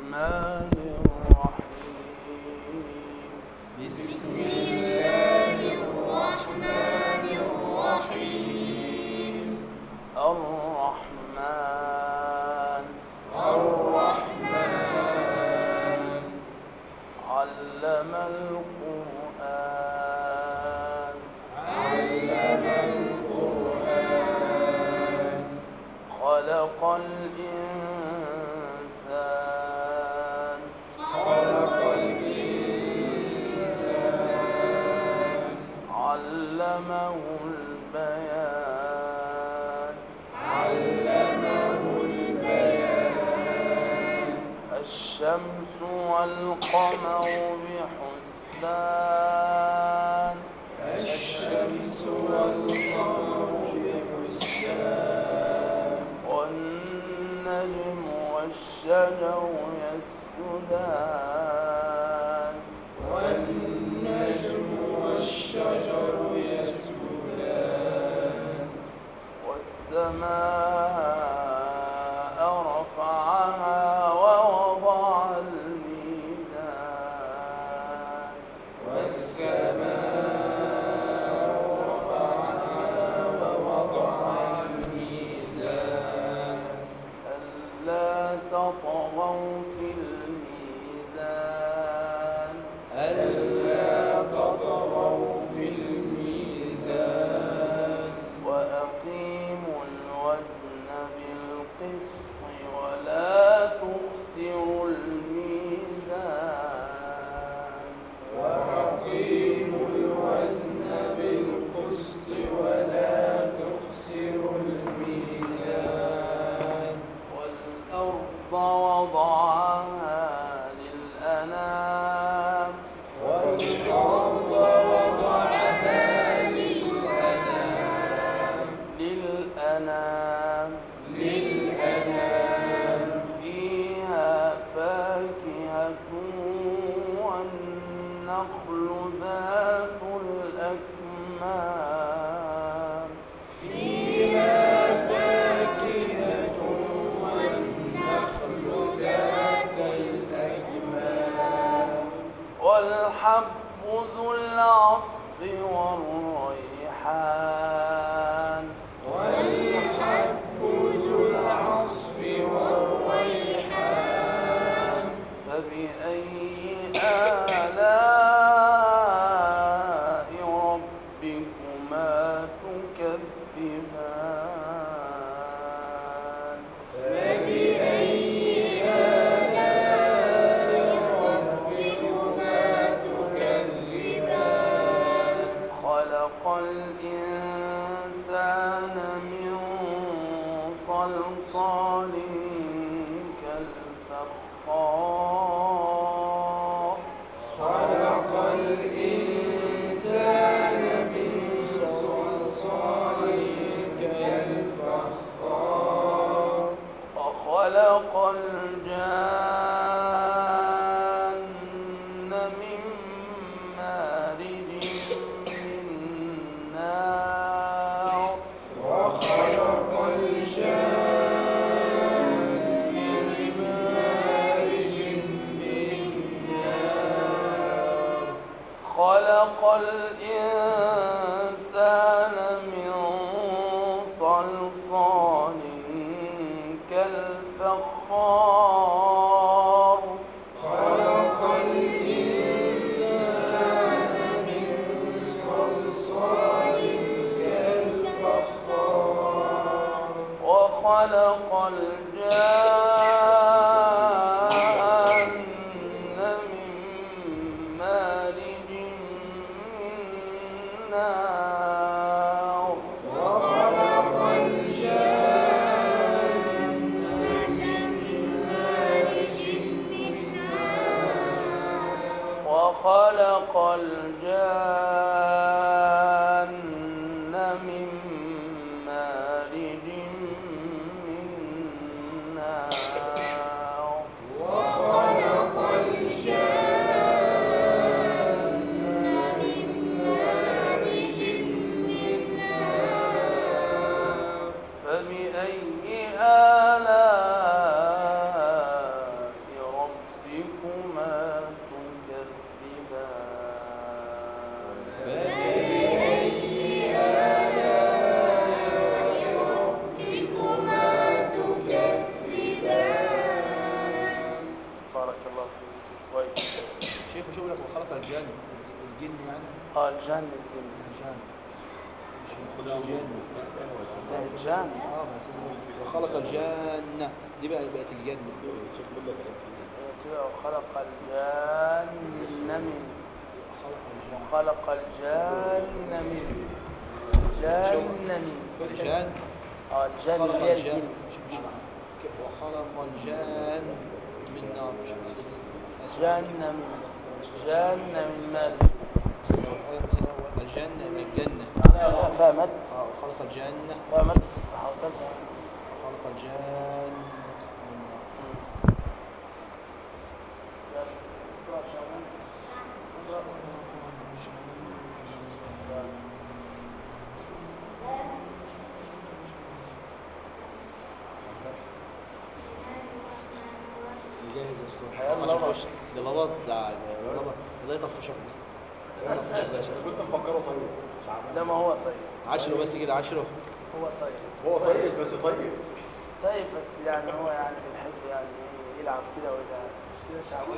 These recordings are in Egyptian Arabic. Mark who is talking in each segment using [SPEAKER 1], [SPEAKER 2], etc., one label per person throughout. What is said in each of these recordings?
[SPEAKER 1] الرحمن الرحيم
[SPEAKER 2] بسم الله الرحمن الرحيم
[SPEAKER 1] الرحمن
[SPEAKER 2] الرحمن
[SPEAKER 1] علم القرآن
[SPEAKER 2] علم القرآن
[SPEAKER 1] خلق الإنسان
[SPEAKER 2] خلق الإنسان
[SPEAKER 1] علمه البيان
[SPEAKER 2] علمه البيان
[SPEAKER 1] الشمس والقمر بحسبان
[SPEAKER 2] الشمس والقمر بحسبان
[SPEAKER 1] والنجم والشجر يسجدان
[SPEAKER 2] والنجم والشجر يسجدان
[SPEAKER 1] والسماء رفعها ووضع الميزان
[SPEAKER 2] والسماء رفعها ووضع الميزان
[SPEAKER 1] ألا تطغوا في الميزان
[SPEAKER 2] ألا تطغوا في الميزان
[SPEAKER 1] وأقيموا الوزن بالقسط ولا تخسروا الميزان
[SPEAKER 2] وأقيموا الوزن بالقسط ولا تخسروا الميزان
[SPEAKER 1] والأرض وضعها للأنام
[SPEAKER 2] والأرض وضعها للأنام
[SPEAKER 1] للأنام
[SPEAKER 2] للأنام
[SPEAKER 1] فيها فاكهة والنخل ذات الأكمام
[SPEAKER 2] فيها فاكهة والنخل ذات الأكمام
[SPEAKER 1] والحب ذو العصف والريحان
[SPEAKER 2] والحب ذو العصف والريحان
[SPEAKER 1] فبأي آلاء ربكما تكذبان
[SPEAKER 2] فبأي آلاء ربكما تكذبان
[SPEAKER 1] خلق الإنسان من صلصال كالفخار
[SPEAKER 2] خلق الإنسان من صلصال كالفخار
[SPEAKER 1] وخلق الجان من مارج من نار
[SPEAKER 2] وخلق الجان من مارج من نار
[SPEAKER 1] خلق الإنسان من صلصال كالفخار
[SPEAKER 2] خلق الإنسان من صلصال كالفخار
[SPEAKER 1] وخلق الجان من مارج من نار
[SPEAKER 2] وخلق الجان من مارج من نار
[SPEAKER 1] وخلق الجان من مارج من نار
[SPEAKER 2] وخلق الجان من مارج من نار
[SPEAKER 1] فبأي آلاء
[SPEAKER 3] الجن يعني
[SPEAKER 1] اه الجن الجن
[SPEAKER 3] الجان مش مش الجن
[SPEAKER 1] ده الجن
[SPEAKER 3] اه بس هو خلق الجنة دي بقى بقت الجنة
[SPEAKER 1] تبقى خلق الجن من
[SPEAKER 3] خلق الجنة
[SPEAKER 1] وخلق الجن من جن من
[SPEAKER 3] الجان
[SPEAKER 1] اه الجن
[SPEAKER 3] خلق
[SPEAKER 1] اللي هي
[SPEAKER 3] الجان
[SPEAKER 1] الجن
[SPEAKER 3] مش مش وخلق الجان من نار مش مش
[SPEAKER 1] جن من جن من مال
[SPEAKER 3] الجنة من الجنة
[SPEAKER 1] فهمت
[SPEAKER 3] اه وخلق الجنة
[SPEAKER 1] فهمت الصفحة وكذا
[SPEAKER 3] خلق الجان من نار جاهز الصبح
[SPEAKER 1] يلا بقى.
[SPEAKER 3] خش ده بابا ده بابا الله يطفشك ده الله يطفشك ده يا شباب
[SPEAKER 2] كنت مفكره طيب شعبان
[SPEAKER 1] لا ما هو طيب
[SPEAKER 3] عشره بس كده عشره
[SPEAKER 1] هو طيب
[SPEAKER 2] هو طيب بس طيب
[SPEAKER 1] طيب بس يعني هو يعني بيحب يعني إيه يلعب كده ولا مش كده شعبان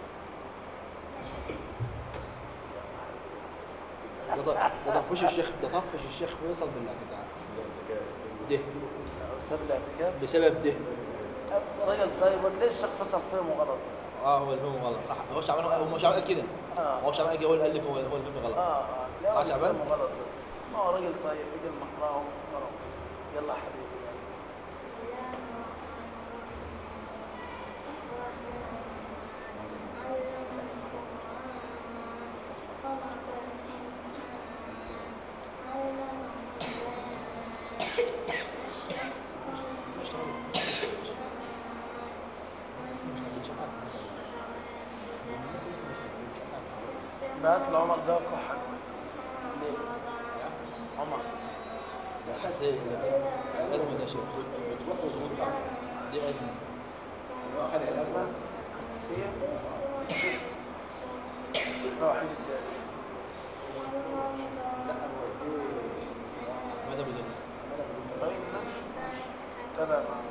[SPEAKER 3] ده ط- ده طفش الشيخ ده طفش الشيخ فيصل بالاعتكاف ده
[SPEAKER 1] ساب الاعتكاف
[SPEAKER 3] بسبب ده
[SPEAKER 1] بس راجل طيب وتلاقي الشيخ فصل فيهم غلط بس
[SPEAKER 3] اه هو الفيلم غلط صح هو شعبان هو شعبان قال كده
[SPEAKER 1] اه
[SPEAKER 3] هو شعبان قال كده هو اللي الف هو هو الفيلم
[SPEAKER 1] اه
[SPEAKER 3] غلط
[SPEAKER 1] اه تلاقي
[SPEAKER 3] صح شعبان؟
[SPEAKER 1] فيهم غلط بس ما هو راجل طيب يجي المقرأه ومقرأه يلا حبيبي يلا. بعت لعمر ده كحة كويس ليه؟ عمر
[SPEAKER 3] ده حساسية ده أزمة ده يا شيخ
[SPEAKER 2] بتروح وترد عليه
[SPEAKER 3] دي أزمة
[SPEAKER 2] يعني هو اخد علاج
[SPEAKER 1] أزمة حساسية روح للداري
[SPEAKER 2] لا هو دي
[SPEAKER 3] ماذا بدل
[SPEAKER 1] طيب ماشي تابع معاه.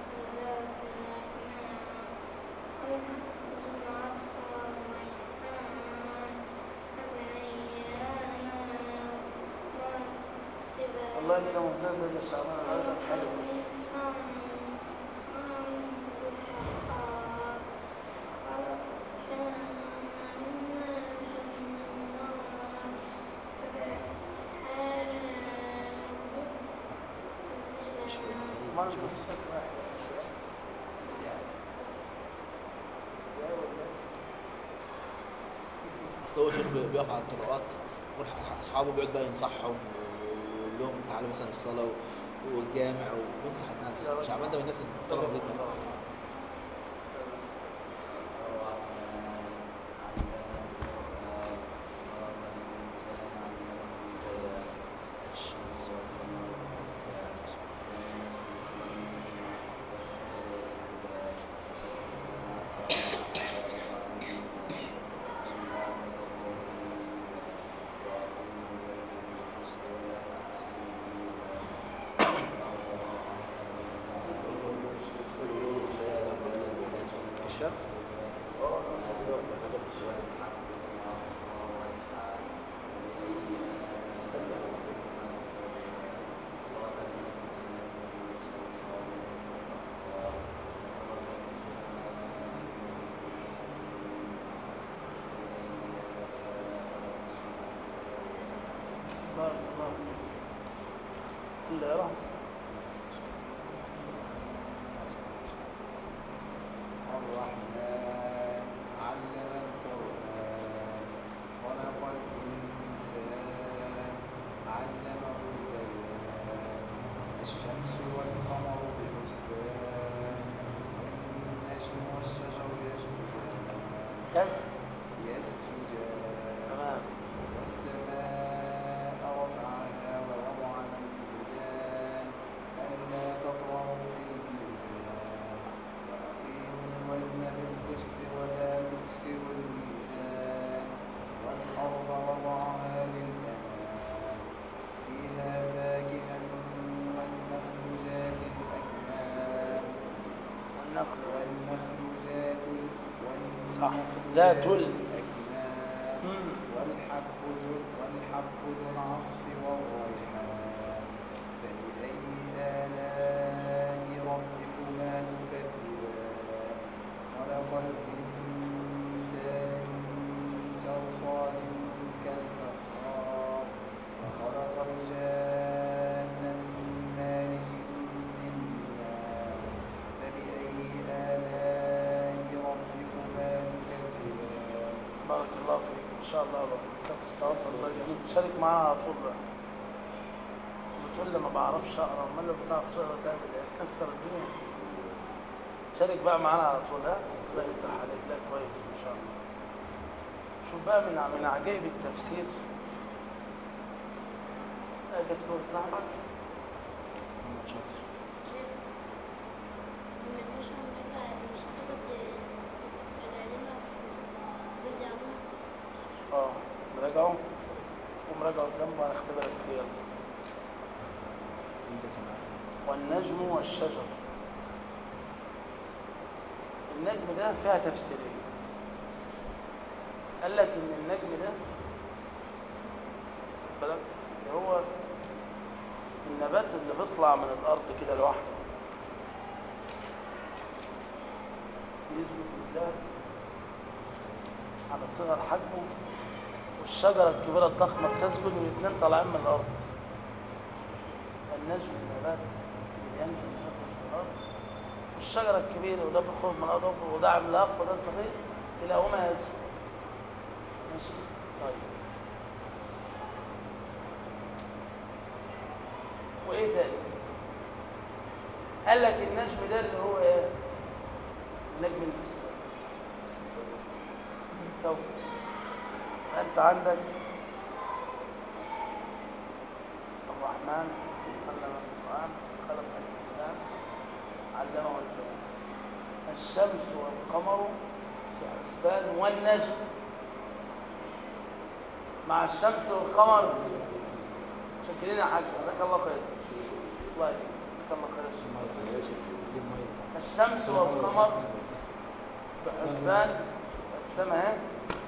[SPEAKER 1] والله انت ممتاز يا شعبان هذا حلو ما نقص فكرة
[SPEAKER 3] اصل هو شيخ بي- بيقف على الطرقات يروح اصحابه بيقعد بقى ينصحهم ويقول لهم تعالوا مثلا الصلاه و- والجامع وينصح الناس شعبان ده من الناس المحترمه جدا كشاف
[SPEAKER 1] بارك الله فيك. كل يرى
[SPEAKER 2] الرحمن علم القرآن خلق الإنسان علمه البيان الشمس والقمر بحسبان والنجم والشجر يسجدان
[SPEAKER 1] يس
[SPEAKER 2] يسجدان
[SPEAKER 1] تمام
[SPEAKER 2] والسماء رفعها ووضع الميزان ألا تطغوا في الميزان وأقيموا الوزن بالقسط ولا تخسروا الميزان والأرض وضعها للأنام فيها فاكهة والنخل ذات الأكمام
[SPEAKER 1] والنقل
[SPEAKER 2] والنخل ذات ال-
[SPEAKER 1] صح.
[SPEAKER 2] والنخل
[SPEAKER 1] ذات ال-
[SPEAKER 2] الأكمام
[SPEAKER 1] مم.
[SPEAKER 2] والحب ذو والحب ذو العصف والريحان فبأي آلاء ربكما تكذبان خلق الإنسان من صلصال كالفخار وخلق الجان من مارج من نار فبأي آلاء ربكما تكذبان
[SPEAKER 1] بارك الله فيك ان شاء الله بقى انت بتستوعب والله جميل تشارك معانا على طول بقى بتقول لي ما بعرفش اقرا امال اللي بتعرف تقرا تعمل ايه تكسر الدنيا شارك بقى معانا على طول ها الله يفتح عليك لا كويس ما شاء الله شوف بقى من من عجائب التفسير اجي تقول صاحبك
[SPEAKER 3] شاطر
[SPEAKER 4] مش هنرجع مش هتقعد ترجع لنا في جزء عمود
[SPEAKER 1] اه مراجعه ومراجعه جنبه هنختبرك فيه يلا
[SPEAKER 3] انت سمعت
[SPEAKER 1] والنجم والشجر النجم ده فيها تفسيرين قال لك ان النجم ده خد بالك اللي هو النبات اللي بيطلع من الارض كده لوحده يثبت لله على صغر حجمه والشجره الكبيره الضخمه بتسجد والاثنين طالعين من الارض النجم النبات اللي ينجم يخرج من الارض والشجره الكبيره وده بيخرج من الارض وده عملاق وده صغير الى هما يسجد ماشي طيب وايه تاني قال لك النجم ده اللي هو ايه النجم اللي في السماء كوكب انت عندك الرحمن علم القرآن خلق الإنسان علمه البيان الشمس والقمر في حسبان والنجم مع الشمس والقمر شكلين يا حاج جزاك الله خير الله يجزاك جزاك الله خير يا شيخ
[SPEAKER 3] دي الميه
[SPEAKER 1] الشمس والقمر بحسبان السماء اهي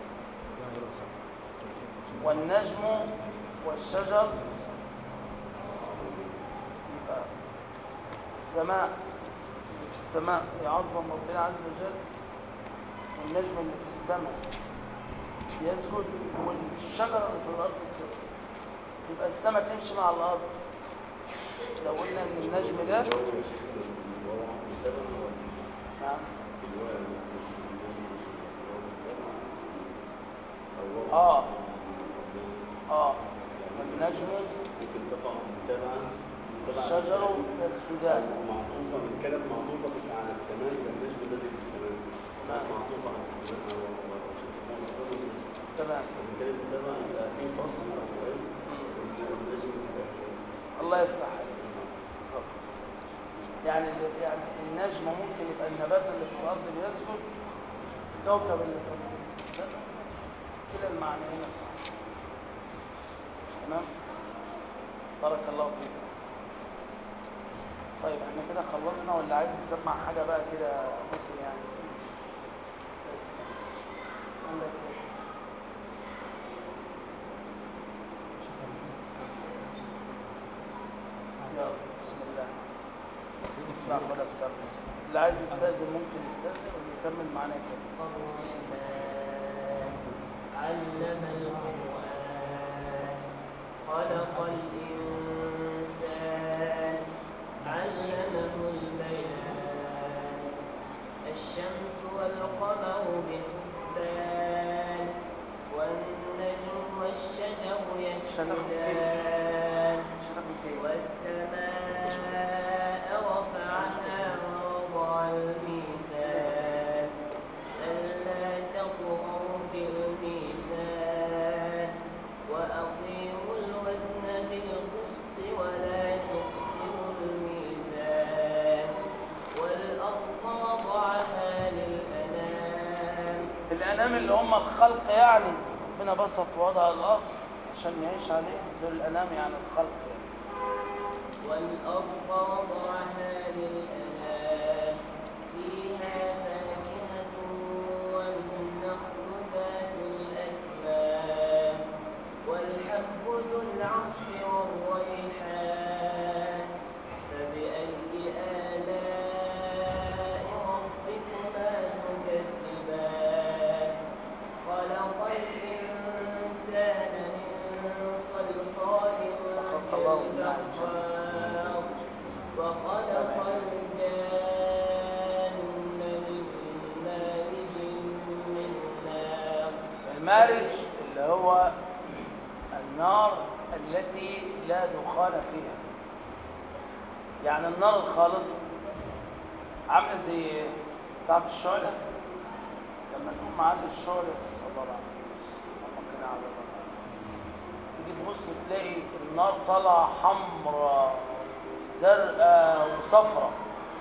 [SPEAKER 1] والنجم والشجر يبقى السماء اللي في السماء يعظم ربنا عز وجل والنجم اللي في السماء يسجد والشجرة اللي في الأرض تسجد يبقى السماء تمشي مع الأرض لو قلنا إن النجم ده نعم اه اه النجم
[SPEAKER 5] ممكن تقع متابعة متابعة
[SPEAKER 1] الشجر يسجدان
[SPEAKER 5] معطوفة من كانت معطوفة تبقى على السماء يبقى النجم الذي في السماء كانت معطوفة على السماء أو أو شو اسمه
[SPEAKER 1] تمام
[SPEAKER 5] ومن كانت متابعة يبقى في فصل أو إيه النجم تبقى
[SPEAKER 1] الله يفتح عليك بالظبط. يعني يعني النجم ممكن يبقى النبات اللي في الارض بيسجد الكوكب اللي في السماء كلا المعنيين صح تمام بارك الله فيك طيب احنا كده خلصنا ولا عايز تسمع حاجه بقى كده ممكن يعني بس. عندك إيه؟ يلا بسم الله اسمع ولا بسم اللي عايز يستأذن ممكن يستأذن ويكمل معانا كده
[SPEAKER 6] الرحمن علم القرآن خلق الإنسان علمه البيان الشمس والقمر بحسبان والنجم والشجر يسجدان
[SPEAKER 1] شرف الكيف
[SPEAKER 6] والسماء رفعها ووضع الميزان ألا تطغوا في الميزان وأقيموا الوزن بالقسط ولا تخسروا الميزان والأرض وضعها للأنام
[SPEAKER 1] الأنام اللي هم الخلق يعني ربنا بسط وضع الأرض عشان يعيش عليه دول الأنام يعني الخلق يعني.
[SPEAKER 6] والأرض وضعها للأنام فيها فاكهة والنخل ذات الأكمام
[SPEAKER 1] المارج اللي هو النار التي لا دخان فيها يعني النار الخالصة عاملة زي ايه؟ تعرف الشعلة لما تكون معلي الشعلة بس الله العافية ممكن على تيجي تبص تلاقي النار طالعة حمراء زرقاء وصفراء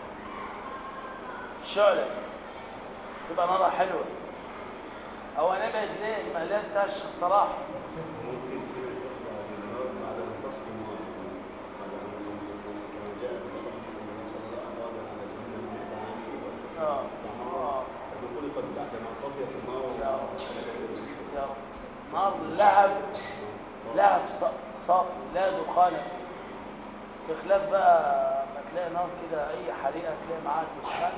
[SPEAKER 1] الشعلة تبقى نارها حلوة أو هنبعد ليه المقلاب بتاع الشيخ صلاح
[SPEAKER 5] ممكن كده يشوف بعد النار بعد ما تصل النار بعد ما كما جاء في الحديث النبي صلى الله عليه وسلم قال على جهنم مئة عام
[SPEAKER 1] آه. آه.
[SPEAKER 5] فبيقول قد بعد ما صفيت النار
[SPEAKER 1] يا رب. يا رب نار لهب لهب ص- صافي لا دخان فيه بخلاف بقى ما تلاقي نار كده اي حريقه تلاقي معاها دخان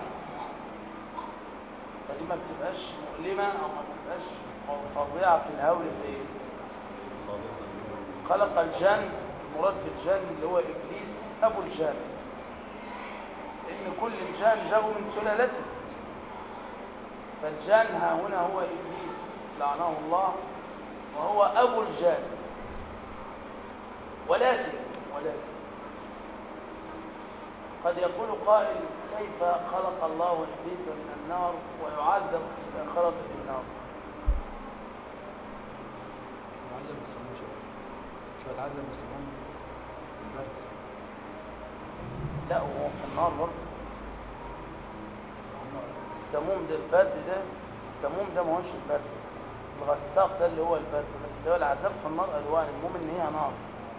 [SPEAKER 1] فدي ما بتبقاش مؤلمه او ما بتبقاش ف- فظيعه في الهول زي
[SPEAKER 5] خالصا
[SPEAKER 1] خلق الجن المراد بالجن اللي هو ابليس ابو الجن لان كل الجن جاءوا من سلالته فالجن ها هنا هو ابليس لعنه الله وهو ابو الجن ولكن ولكن قد يقول قائل كيف خلق الله ابليس من النار ويعذب في الاخره بالنار
[SPEAKER 3] وعايز المسلمون شويه شويه تعذب المسلمون البرد
[SPEAKER 1] لا وهو في النار برضه السموم ده البرد ده السموم ده ما هوش البرد الغساق ده اللي هو البرد بس هو العذاب في النار الوان المهم ان هي نار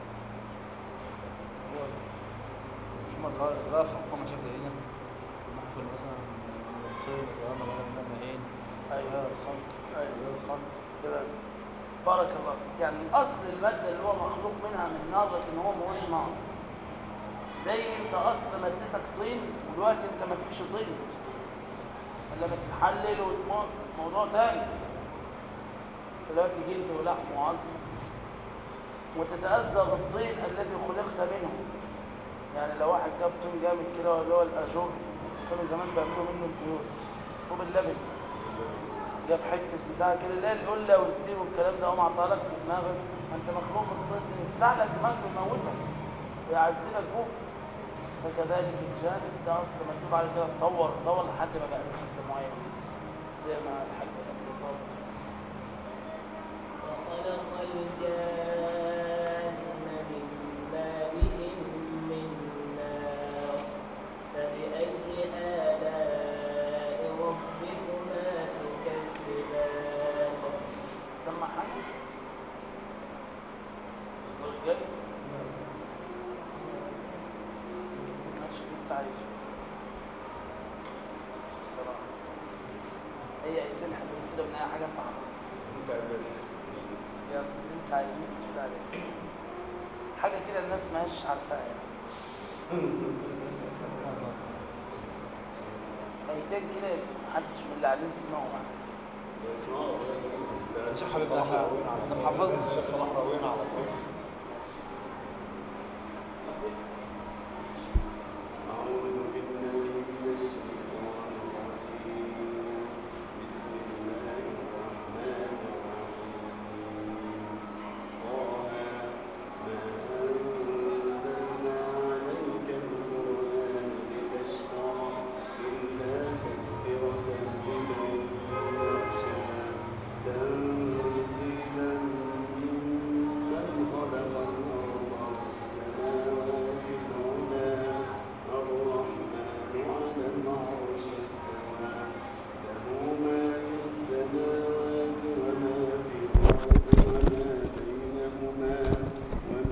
[SPEAKER 3] هو مش هم اتغير اتغير خلقهم شكل زينا زي ما احنا كنا مثلا من طين اتغيرنا بقى من مائين
[SPEAKER 1] ايوه
[SPEAKER 3] غير الخلق
[SPEAKER 1] ايوه
[SPEAKER 3] غير الخلق
[SPEAKER 1] كده بارك الله فيك يعني اصل الماده اللي هو مخلوق منها من نار لكن هو ما هوش نار زي انت اصل مادتك طين ودلوقتي انت ما فيكش طين الا بتتحلل وتموت موضوع تاني دلوقتي جلد ولحم وعظم وتتأذى بالطين الذي خلقت منه يعني لو واحد جاب طين جامد كده اللي هو الاجور كانوا زمان بيعملوا منه البيوت طوب اللبن جاب حته بتاع كده لا القله والسير والكلام ده قام عطاها لك في دماغك ما انت مخلوق من الطين يفتح لك دماغك ويموتك ويعذبك بوك فكذلك الجانب ده اصل مكتوب عليه كده اتطور اتطور لحد ما بقى له شكل معين زي ما الحاج قال بالظبط
[SPEAKER 6] وخلق الجان من مارج من نار فبأي آلاء ربكما تكذبان
[SPEAKER 1] سمع حاجه الدور الجاي ماشي اللي انت عايزه شوف الصراحه هي ايتين حلوين كده من اي حاجه انت حافظها
[SPEAKER 5] انت عايز ايش؟
[SPEAKER 1] يا اللي انت عايزه تشوف عليه حاجه كده الناس ماهيش عارفاها يعني ايتين كده محدش من اللي قاعدين سمعوا معاك
[SPEAKER 5] اسمعوا
[SPEAKER 3] الشيخ حبيب الله احنا احنا حفظنا
[SPEAKER 2] الشيخ صلاح راوينا على طول